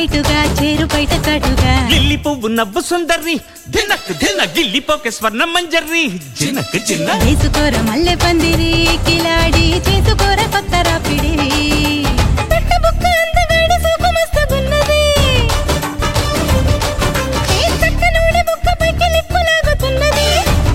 లైటుగా చేరు బయట కటుగా లిల్లి పువ్వు నవ్వు సుందర్రి దినక్ దిన గిల్లిపోకే స్వర్ణ మంజర్రి చిన్నకు చిన్న వేసుకోర మల్లె పందిరి కిలాడి చేసుకోర కొత్త రాపిడి పట్టబుక్క అందగాడి సూపమస్తగున్నది. ఏ చక్కనోడి బుక్క పైకి లిప్పు లాగుతున్నది.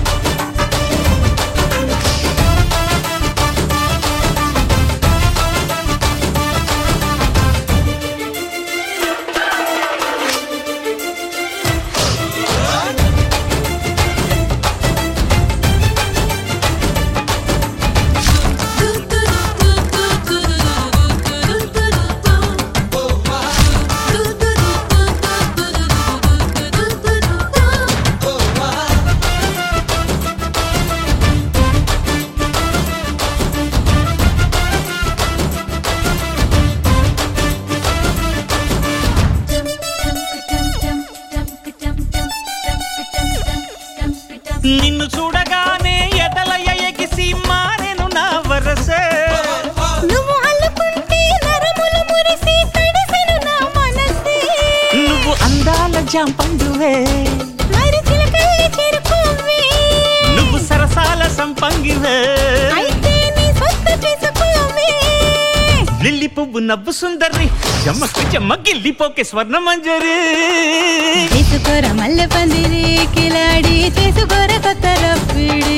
నిన్ను చూడగానే ఎదలయ ఎగిసి మారెను నా వరసే నువ్వు అల్లుకుంటే నరములు మురిసి తడిసెను నా మనసే. నువ్వు అందాల జాంపండువే మరి చిలకల్లి చేరుకోవే. నువ్వు సరసాల సంపంగివే అయితే నీ సొత్తు చేసుకోవే. లిల్లి పువ్వు నవ్వు సుందర్రి జమ్మకు జమ్మ గిల్లిపోకే స్వర్ణ మంజరి చేసుకోర మల్లె పందిరి కిలాడి చేసుకోర కొత్త రప్పిడి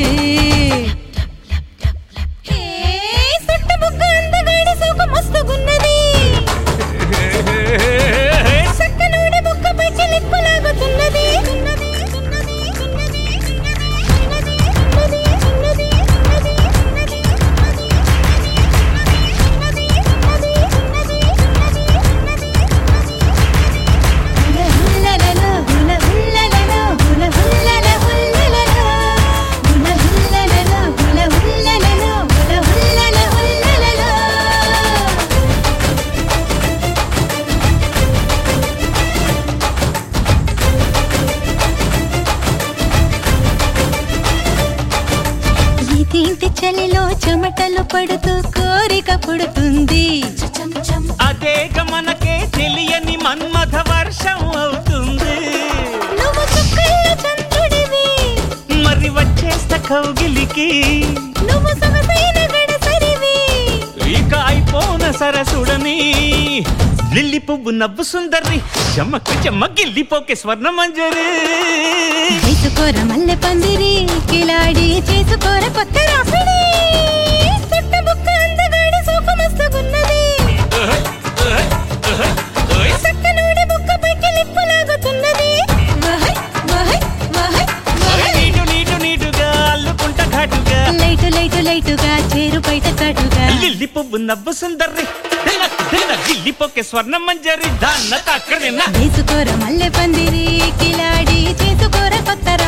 హే, సుట్ట బుగ్గ అందగాడి సోకు మస్తుగున్నది. చక్కనోడి బుక్క పైకి లిప్పు లాగుతున్నది. ఉన్నది, ఉన్నది, ఉన్నది, ఉన్నది, ఉన్నది, ఉన్నది, ఉన్నది, ఉన్నది, ఉన్నది, ఉన్నది, ఉన్నది, ఉన్నది, ఉన్నది, హులహుల్లలలో, హులహుల్లలలో, హులహుల్లల, హుల్లలలో. హులహుల్లలలో, హులహుల్లలలో, హులహుల్లల, హుల్లలలో. ఇదేంటి చలిలో చెమటలు పడుతూ కోరిక పుడుతుంది అదేగ మనకే తెలియని మన్మథ వర్షం అవుతుంది నువ్వు చుక్కల్లో చంద్రుడివి మరి వచ్చేస్త కౌగిలికి నువ్వు సొగసైన గడసరివి ఇక అయిపోన సరసుడని లిల్లి పువ్వు నవ్వు సుందర్రి జమ్మకు జమ్మ గిల్లిపోకే స్వర్ణ మంజరి చేసుకోర మల్లె పందిరి కిలాడి చేసుకోర కొత్త రాపిడి చుట్ట బుక్క అందగాడి సోకు మస్తుగున్నది చక్కనోడి బుక్క పైకి లిప్పు లాగుతున్నది వహయ్, వహయ్, వహయ్, వహయ్. నీటు నీటు నీటుగా అల్లుకుంట ఘాటుగా లైటు లైటు లైటుగా చేరు బయట కటుగా లిల్లి పువ్వు నవ్వు సుందర్రి దిన దిన గిల్లిపోకే స్వర్ణ మంజరి దాన్న తక్కడిన వేసుకోర మల్లె పందిరి కిలాడి చేసుకోర కొత్త